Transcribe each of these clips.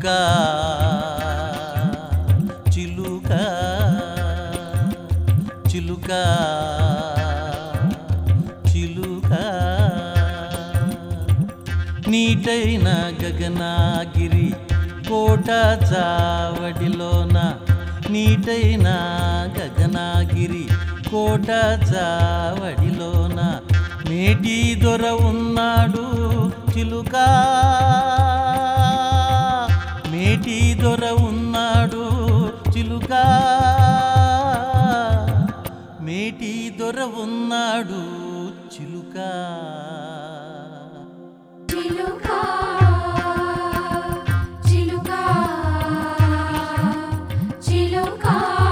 చిలుక చిలుక చిలుక చిలుక నీటైన గగనాగిరి కోట చావడిలోన నీటైన గగనాగిరి కోట చావడిలోన మేటి దొర ఉన్నాడు చిలుక మేటి దొర ఉన్నాడు చిలుక మేటి దొర ఉన్నాడు చిలుక చిలుక చిలుక చిలుక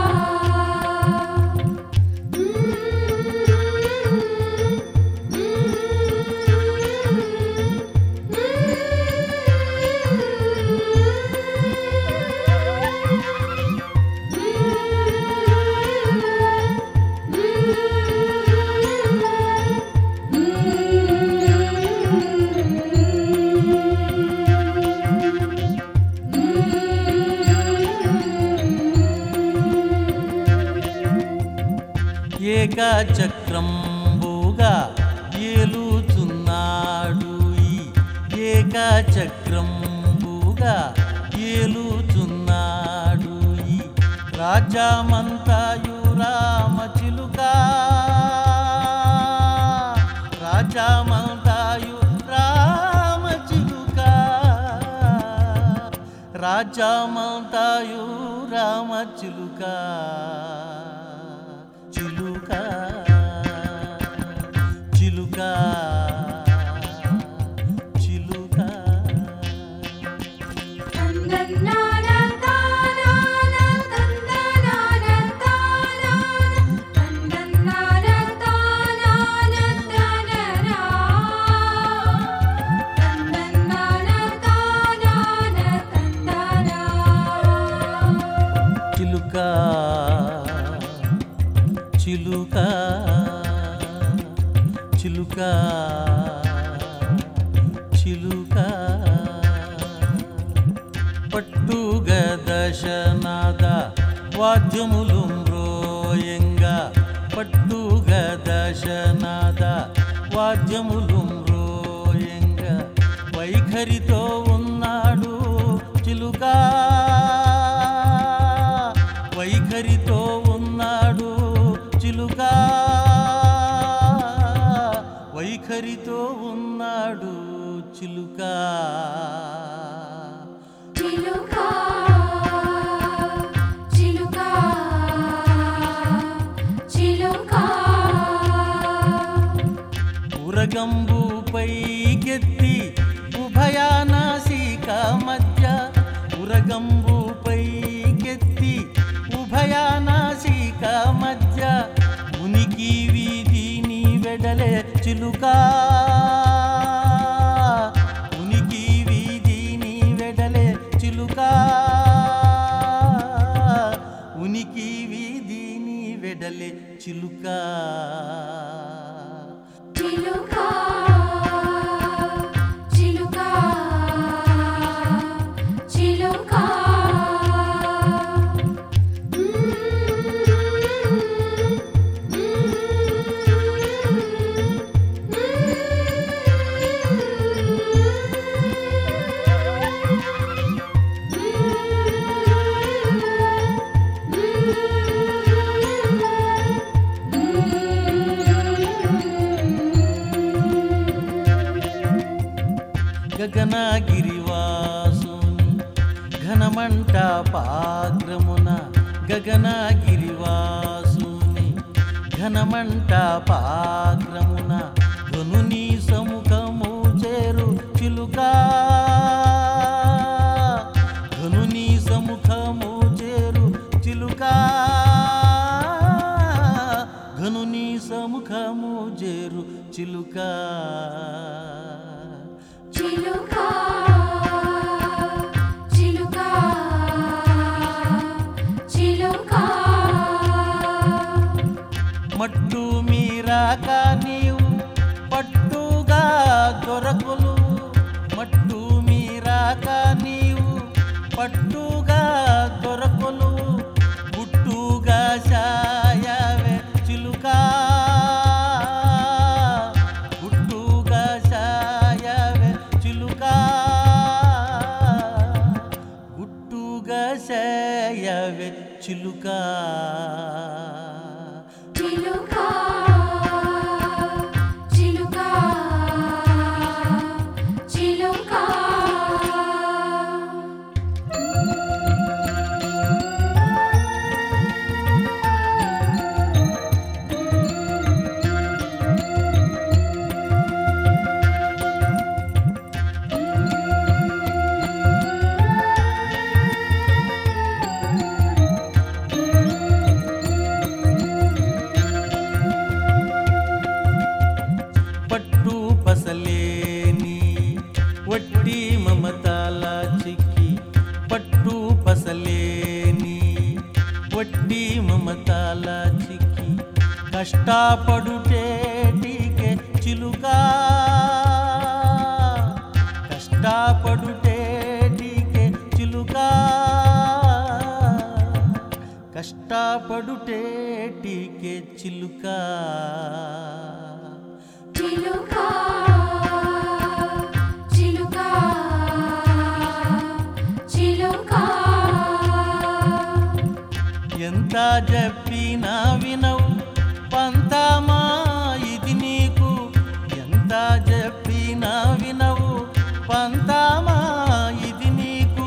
ఏకచక్రంబుగా ఏలుచున్నాడు ఈ ఏకచక్రంబుగా ఏలుచున్నాడు ఈ రాజామంతాయు రామచిలుక రాజామంతాయు రామచిలుక రాజామంతాయు రామచిలుక చిలుక చిలుక చిలుక తందనాన తానాన తందనాన తానాన తందనాన తానాన తాననా తందనాన తానాన తందనా చిలుక చిలుక చిలుక చిలుక పట్టుగ దశనాద వాద్యములు మ్రోయంగా పట్టుగ దశనాద వాద్యములు మ్రోయంగా వైఖరితో ఉన్నాడు చిలుక వైఖరితో ఉన్నాడు చిలుక వైఖరితో ఉన్నాడు చిలుక చిలుక చిలుక చిలుక ఉరగంబుపై కెత్తి ఉభయానాసిక మధ్య ఉరగంబుపై కెత్తి ఉభయానాసిక మధ్య ఉనికి వీధిని వెడలే చిలుక ఉనికి వీధిని వెడలే చిలుక ఉనికి వీధిని వెడలే చిలుక చిలుక చిలుక చిలుక గగనగిరివాసుని ఘనమంట పాగ్రమున గగనగిరివాసుని ఘనమంట పాగ్రమున ధనుని సముఖము చేరు చిలుక ధనుని సముఖము చేరు చిలుక ఘనుని సముఖము చేరు చిలుక చిలుక చిలుక చిలుక మట్టు మీరాక నీవు పట్టుగా దొరకులు మట్టు మీరాక నీవు పట్టుగా దొరకొలు గుట్టుగా సాయవే చిలుక గుట్టుగా సాయవే చిలుక గుట్టుగా సాయవే చిలుక చిలుక చిలుక చిలుక పట్టు పసలేని వట్టి మమతాల చిక్కి పట్టు పసలేని వట్టి మమతాల చిక్కి కష్టపడుటేటికే చిలుక కష్టపడుటేటికే చిలుక కష్టపడుటేటికే చిలుక చిలుక చిలుక చిలుక ఎంత చెప్పినా వినవు పంతమా ఇది నీకు ఎంత చెప్పినా వినవు పంతమా ఇది నీకు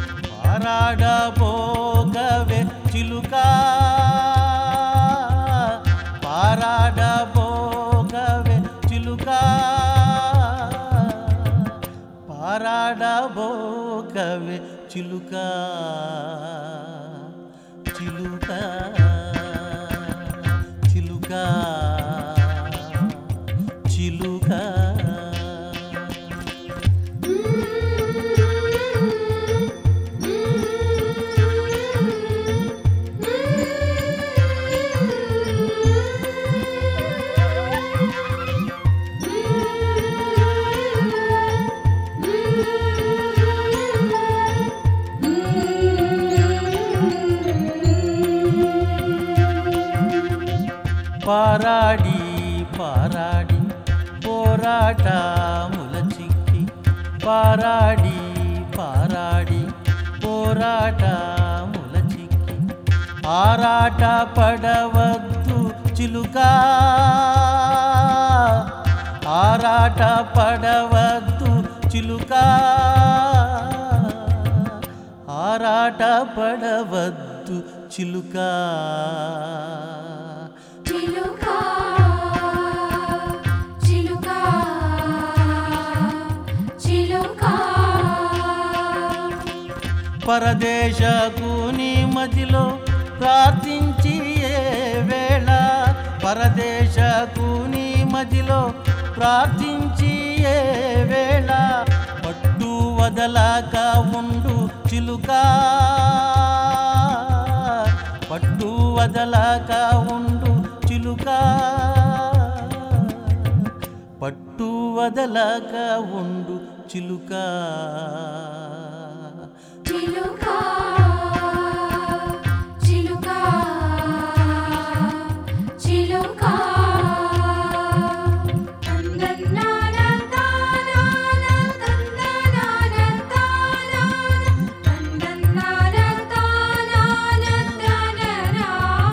పారాడబోగవే చిలుక పారాడబోగవే చిలుక పారాడబోగవే చిలుక చిలుక చిలుక చిలుక పారాడి పారాడి పోరాటముల చిక్కి పారాడి పారాడి పోరాటముల చిక్కి ఆరాట పడవద్దు చిలుక ఆరాట పడవద్దు చిలుక ఆరాట పడవద్దు చిలుక చిలుక చిలుక చిలుక పరదేశకు నీ మదిలో ప్రార్థించి ఏ వేళ పరదేశకు నీ మదిలో ప్రార్థించి ఏ వేళ పట్టు వదలక ఉండు చిలుక పట్టు వదలక ఉండు చిలుక పట్టు వదలక ఉండు చిలుక చిలుక చిలుక చిలుక తందనాన తానాన తందనాన తానాన తందనాన తానాన తాననా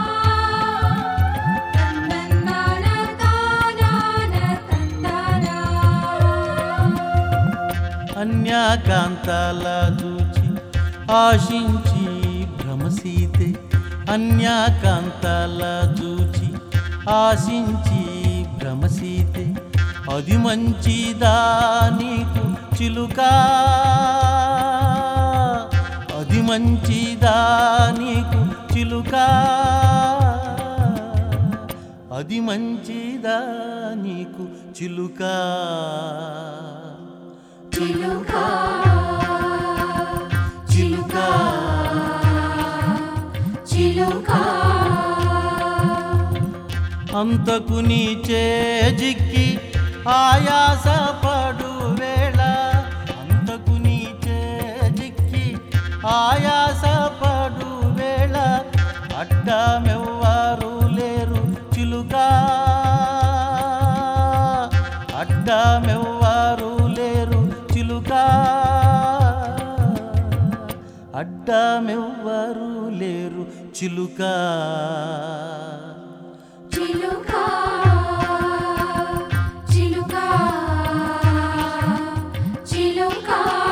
తందనాన తానాన తందనా అన్యాకాంతాల చూచి ఆశించి భ్రమసీతే అన్యాకాంతాల చూచి ఆశించి భ్రమసీతే అది మంచిదా నీకు చిలుక అది మంచిదా నీకు చిలుక అది మంచిదా నీకు చిలుక చిలుక చిలుక చిలుక అంతకు నీ చేజిక్కి ఆయాస పడు వేళ అంతకు నీ చేజిక్కి ఆయాసపడు వేళ అడ్డమెవ్వారు లేరు చిలుక అడ్డమెవ్వారు లేరు చిలుక అడ్డమెవ్వరు లేరు చిలుక చిలుక చిలుక చిలుక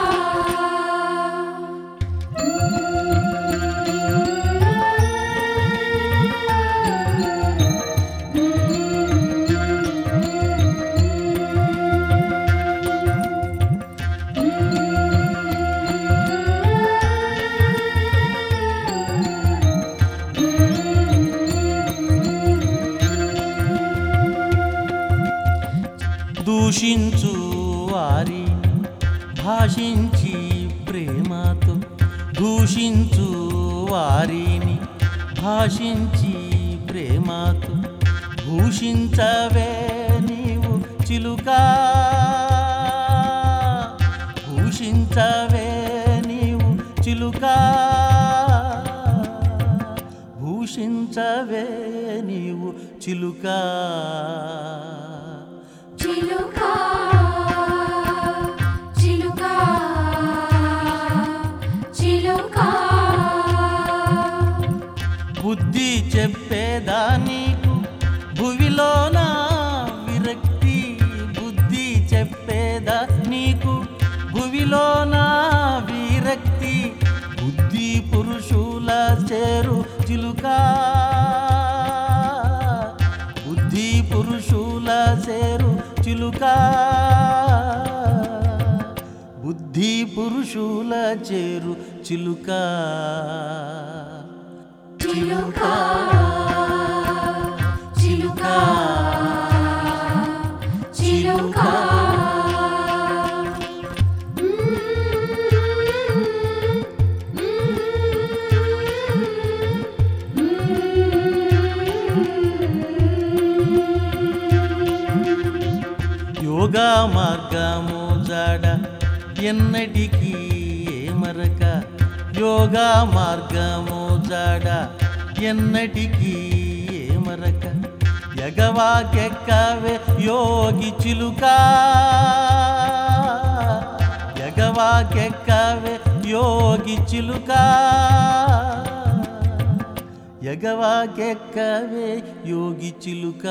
దూషించు వారి భాషించి ప్రేమతో దూషించు వారిని భాషించి ప్రేమతో భూషించవే నీవు చిలుక భూషించవే నీవు చిలుక భూషించవే నీవు చిలుక చిలుక చిలుక చిలుక బుద్ధి చెప్పేదా నీకు భువిలోన విరక్తి బుద్ధి చెప్పేదా నీకు భువిలోన విరక్తి బుద్ధి పురుషుల చేరు చిలుక బుద్ధి పురుషుల చేరు చిలుక బుద్ధి పురుషుల చేరు చిలుక చిలుక చిలుక చిలుక యోగా మార్గము జాడ ఎన్నటికీ ఏమరక యోగా మార్గము జాడ ఎన్నటికీ ఏమరక ఎగవాకెక్కవే యోగి చిలుక ఎగవాకెక్కవే యోగి చిలుక ఎగవాకెక్కవే యోగి చిలుక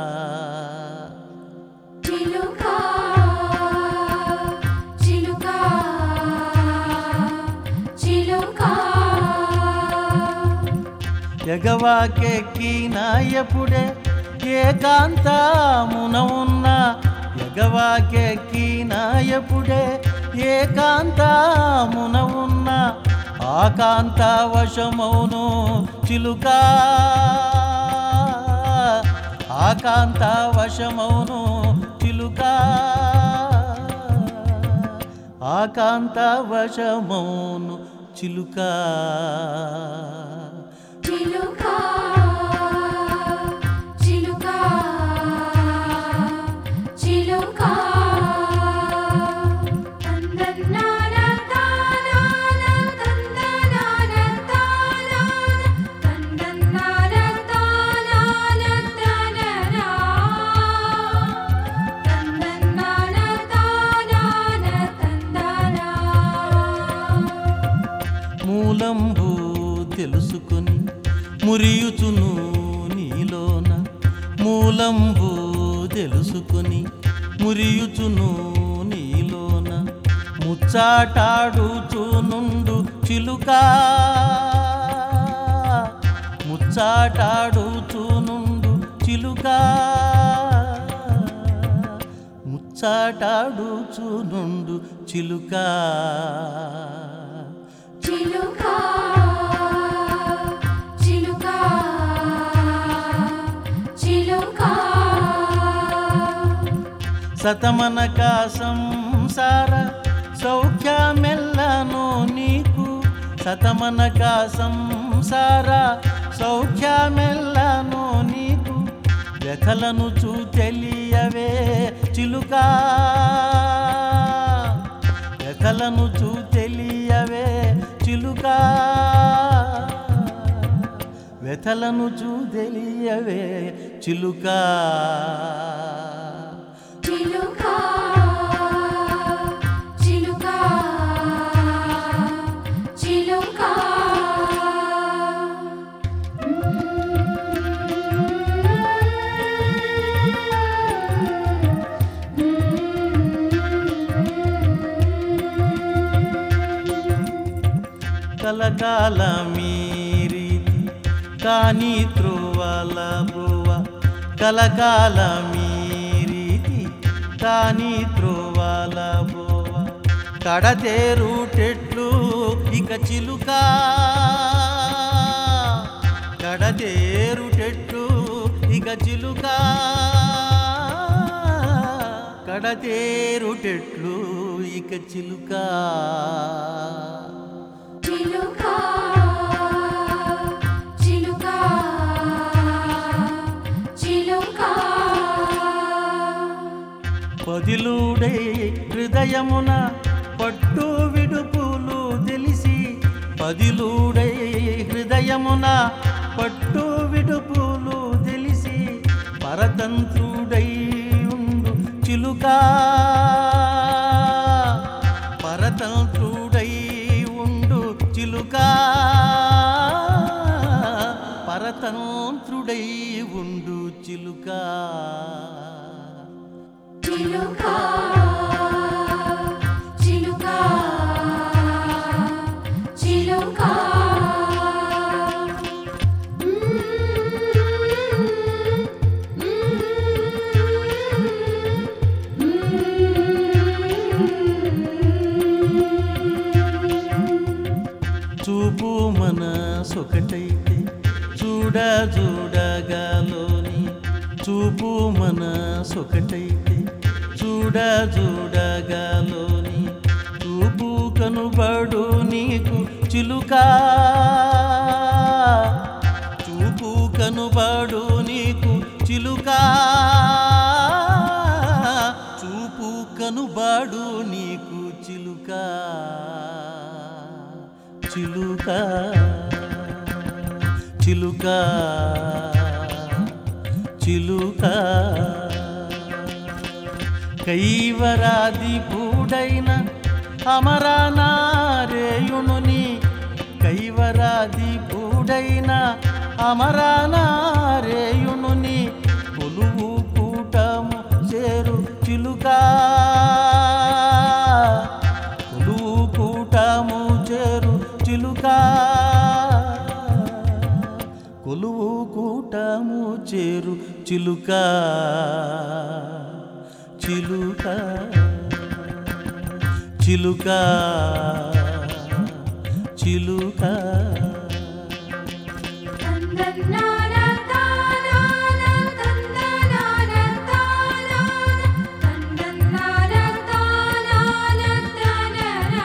చిలుక చిలుక చిలుక ఎగవాకెక్కినాయపుడే ఏకాంతమున ఉన్న ఎగవాకెక్కినాయపుడే ఏకాంతమున ఉన్న ఆకాంత వశమౌను చిలుక ఆకాంత వశమౌను చిలుక ఆకాంత వశమౌను చిలుక చిలుక చిలుక చిలుక తందనాన తానాన తందనాన తానాన తందనాన తానాన తననా తందనాన తానాన తందనా మూలంబు తెలుసుకొని మురియుచును నీలోన మూలంబు తెలుసుకొని మురియుచును నీలోన ముచ్చాటాడుచునుండు చిలుక ముచ్చాటాడుచునుండు చిలుక ముచ్చాటాడుచునుండు చిలుక చిలుక చిలుక చిలుక సతమనక సంసార సౌఖ్యమెల్లను నీకు సతమనక సంసార సౌఖ్యమెల్లను నీకు వ్యథలను చూ తెలియవే చిలుక వ్యథలను చూ తెలియవే చిలుక చిలుక వ్యథలను చూదెలియవే చిలుక చిలుక చిలుక చిలుక కలకాల మీరీతి కాని త్రువల బ్రువ కలకాల మీరీతి కాని త్రువల బ్రువ కడతేరుటెట్లు ఇక చిలుక కడతేరుటెట్లు ఇక చిలుక కడతేరుటెట్లు ఇక చిలుక చిలుక చిలుక చిలుక పదిలుడై హృదయమున పట్టు విడుపులు తెలిసి పదిలుడై హృదయమున పట్టు విడుపులు తెలిసి పరతంత్రుడై ఉండు చిలుక పరతంత్రుడై ఉండు చిలుక పరతంత్రుడై ఉండు చిలుక చిలుక చిలుక చిలుక చూపు మనసొకటైతే చూడ చూడగాలోని చూపు మనసొకటైతే చూడ చూడగాలోని చూపు కనుబడు నీకు చిలుక చూపు కనుబడు నీకు చిలుక చూపు కనుబడు నీకు చిలుక చిలుక చిలుక చిలుక కైవరాది పూడైన అమరానారేయునుని కైవరాది పూడైన అమరానారేయునుని కొలువు కూటము చేరు చిలుక కొలువు కూటము చేరు చిలుక కొలువు కూటము చేరు చిలుక చిలుక చిలుక చిలుక తందనాన తానాన తందనాన తానాన తందనాన తానాన తననా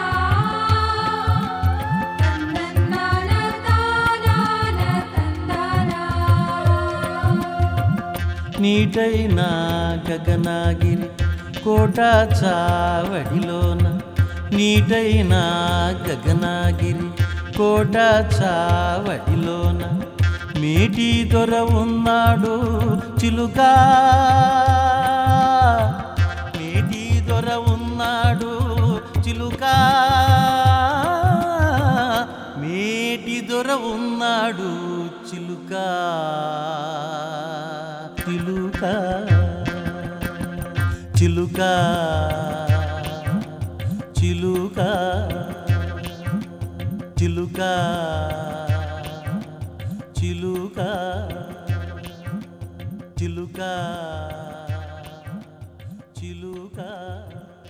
తందనాన తానాన తందనా నీటైన గగనాగిరి కోట చావడిలోన నీటైన గగనాగిరి కోట చావడిలోన మేటి దొర ఉన్నాడు చిలుక మేటి దొర ఉన్నాడు చిలుక మేటి దొర ఉన్నాడు చిలుక చిలుక చిలుక చిలుక చిలుక చిలుక చిలుక చిలుక